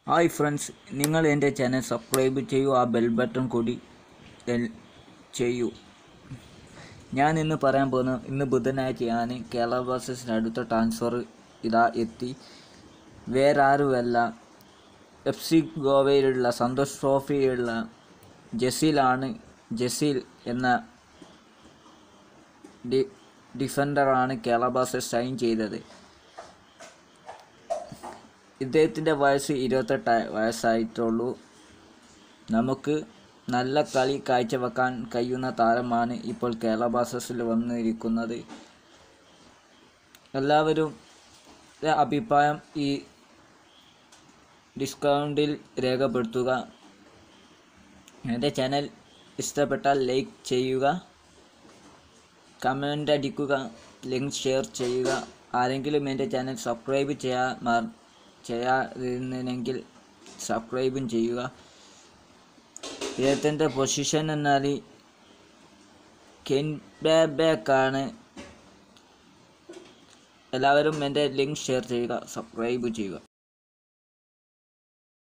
hi friends നിങ്ങൾ എൻ്റെ channel subscribe ചെയ്യൂ ആ ബെൽ ബട്ടൺ കൂടി എൽ- ചെയ്യൂ ഞാൻ ഇന്ന് പറയാൻ പോകുന്നത് ഇന്ന് ബുധനാഴ്ചയാണ് കേരള ബ്ലാസ്റ്റേഴ്സിൻ്റെ അടുത്ത ട്രാൻസ്ഫർ ഇതാ എത്തി വേറെ ആരുമല്ല എഫ് സി ഗോവയിലുള്ള സന്തോഷ് ട്രോഫിയിലുള്ള ജസീലാണ് ജസീൽ എന്ന ഡി ഡിഫൻഡറാണ് കേരള ബ്ലാസ്റ്റേഴ്സ് സൈൻ ചെയ്തത് ഇദ്ദേഹത്തിൻ്റെ വയസ്സ് ഇരുപത്തെട്ട് വയസ്സായിട്ടുള്ളൂ നമുക്ക് നല്ല കളി കാഴ്ചവെക്കാൻ കഴിയുന്ന താരമാണ് ഇപ്പോൾ കേരള ബ്ലാസ്റ്റേഴ്സിൽ വന്നിരിക്കുന്നത് എല്ലാവരും ടെ അഭിപ്രായം ഈ ഡിസ്കൗണ്ടിൽ രേഖപ്പെടുത്തുക എൻ്റെ ചാനൽ ഇഷ്ടപ്പെട്ടാൽ ലൈക്ക് ചെയ്യുക കമൻ്റ് അടിക്കുക ലിങ്ക് ഷെയർ ചെയ്യുക ആരെങ്കിലും എൻ്റെ ചാനൽ സബ്സ്ക്രൈബ് ചെയ്യാ മറ- ചെയ്യാതിരുന്നെങ്കിൽ സബ്സ്ക്രൈബും ചെയ്യുക ഇദ്ദേഹത്തിൻ്റെ പൊസിഷൻ എന്നാൽ കെൻ ബാക്കാണ് എല്ലാവരും എൻ്റെ ലിങ്ക് ഷെയർ ചെയ്യുക സബ്സ്ക്രൈബ് ചെയ്യുക